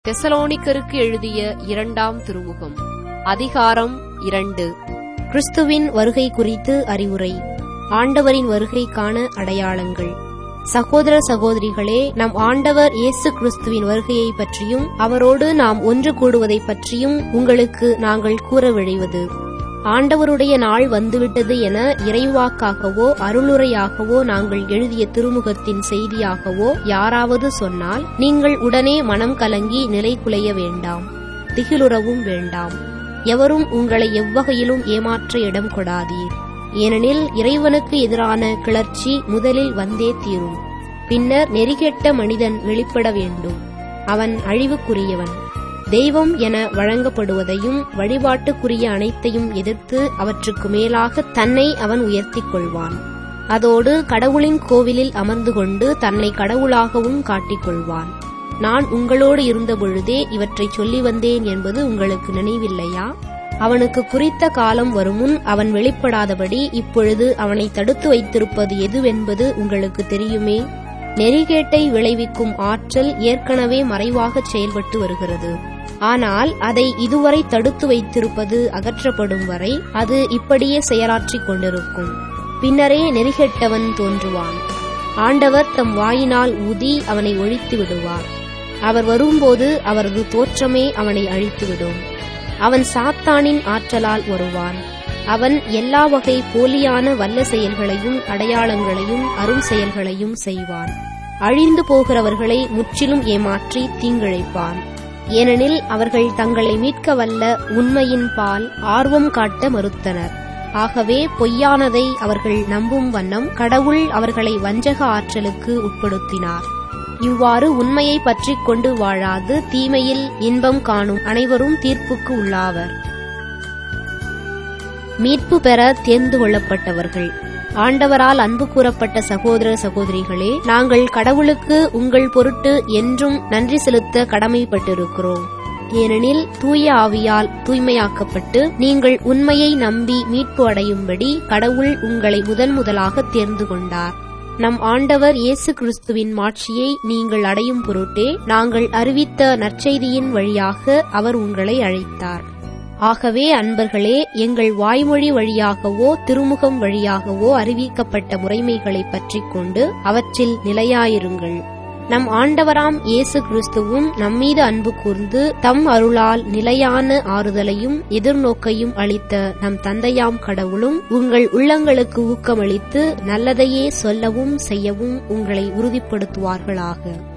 தெசலோனிக்கருக்கு எழுதிய இரண்டாம் திருமுகம் அதிகாரம் இரண்டு கிறிஸ்துவின் வருகை குறித்து அறிவுரை ஆண்டவரின் வருகைக்கான அடையாளங்கள் சகோதர சகோதரிகளே நம் ஆண்டவர் இயேசு கிறிஸ்துவின் வருகையை பற்றியும் அவரோடு நாம் ஒன்று கூடுவதைப் பற்றியும் உங்களுக்கு நாங்கள் கூற விழைவது ஆண்டவருடைய நாள் வந்துவிட்டது என இறைவாக்காகவோ அருளுரையாகவோ நாங்கள் எழுதிய திருமுகத்தின் செய்தியாகவோ யாராவது சொன்னால் நீங்கள் உடனே மனம் கலங்கி நிலை குலைய வேண்டாம் திகிலுறவும் வேண்டாம் எவரும் உங்களை எவ்வகையிலும் ஏமாற்ற இடம் கொடாதீர் ஏனெனில் இறைவனுக்கு எதிரான கிளர்ச்சி முதலில் வந்தே தீரும் பின்னர் நெறிகெட்ட மனிதன் வெளிப்பட வேண்டும் அவன் அழிவுக்குரியவன் தெய்வம் என வழங்கப்படுவதையும் வழிபாட்டுக்குரிய அனைத்தையும் எதிர்த்து அவற்றுக்கு மேலாக தன்னை அவன் உயர்த்திக் கொள்வான் அதோடு கடவுளின் கோவிலில் அமர்ந்து கொண்டு தன்னை கடவுளாகவும் காட்டிக் கொள்வான் நான் உங்களோடு இருந்தபொழுதே இவற்றை சொல்லி வந்தேன் என்பது உங்களுக்கு நினைவில்லையா அவனுக்கு குறித்த காலம் வருமுன் அவன் வெளிப்படாதபடி இப்பொழுது அவனை தடுத்து வைத்திருப்பது எதுவென்பது உங்களுக்கு தெரியுமே நெறிகேட்டை விளைவிக்கும் ஆற்றல் ஏற்கனவே மறைவாக செயல்பட்டு வருகிறது ஆனால் அதை இதுவரை தடுத்து வைத்திருப்பது அகற்றப்படும் வரை அது இப்படியே செயலாற்றிக் கொண்டிருக்கும் பின்னரே நெறிகெட்டவன் தோன்றுவான் ஆண்டவர் தம் வாயினால் ஊதி அவனை ஒழித்து விடுவார் அவர் வரும்போது அவரது தோற்றமே அவனை அழித்துவிடும் அவன் சாத்தானின் ஆற்றலால் வருவான் அவன் எல்லா வகை போலியான வல்ல செயல்களையும் அடையாளங்களையும் அரும் செயல்களையும் செய்வான் அழிந்து போகிறவர்களை முற்றிலும் ஏமாற்றி தீங்கிழைப்பான் ஏனெனில் அவர்கள் தங்களை மீட்க வல்ல உண்மையின் பால் ஆர்வம் காட்ட மறுத்தனர் ஆகவே பொய்யானதை அவர்கள் நம்பும் வண்ணம் கடவுள் அவர்களை வஞ்சக ஆற்றலுக்கு உட்படுத்தினார் இவ்வாறு உண்மையை பற்றிக் கொண்டு வாழாது தீமையில் இன்பம் காணும் அனைவரும் தீர்ப்புக்கு உள்ளாவர் மீட்பு பெற தேர்ந்து கொள்ளப்பட்டவர்கள் ஆண்டவரால் அன்பு கூறப்பட்ட சகோதர சகோதரிகளே நாங்கள் கடவுளுக்கு உங்கள் பொருட்டு என்றும் நன்றி செலுத்த கடமைப்பட்டிருக்கிறோம் ஏனெனில் தூய ஆவியால் தூய்மையாக்கப்பட்டு நீங்கள் உண்மையை நம்பி மீட்பு அடையும்படி கடவுள் உங்களை முதன் முதலாக தேர்ந்து கொண்டார் நம் ஆண்டவர் இயேசு கிறிஸ்துவின் மாட்சியை நீங்கள் அடையும் பொருட்டே நாங்கள் அறிவித்த நற்செய்தியின் வழியாக அவர் உங்களை அழைத்தார் ஆகவே அன்பர்களே எங்கள் வாய்மொழி வழியாகவோ திருமுகம் வழியாகவோ அறிவிக்கப்பட்ட முறைமைகளை பற்றிக் கொண்டு அவற்றில் நிலையாயிருங்கள் நம் ஆண்டவராம் இயேசு கிறிஸ்துவும் நம்மீது அன்பு கூர்ந்து தம் அருளால் நிலையான ஆறுதலையும் எதிர்நோக்கையும் அளித்த நம் தந்தையாம் கடவுளும் உங்கள் உள்ளங்களுக்கு ஊக்கமளித்து நல்லதையே சொல்லவும் செய்யவும் உங்களை உறுதிப்படுத்துவார்களாக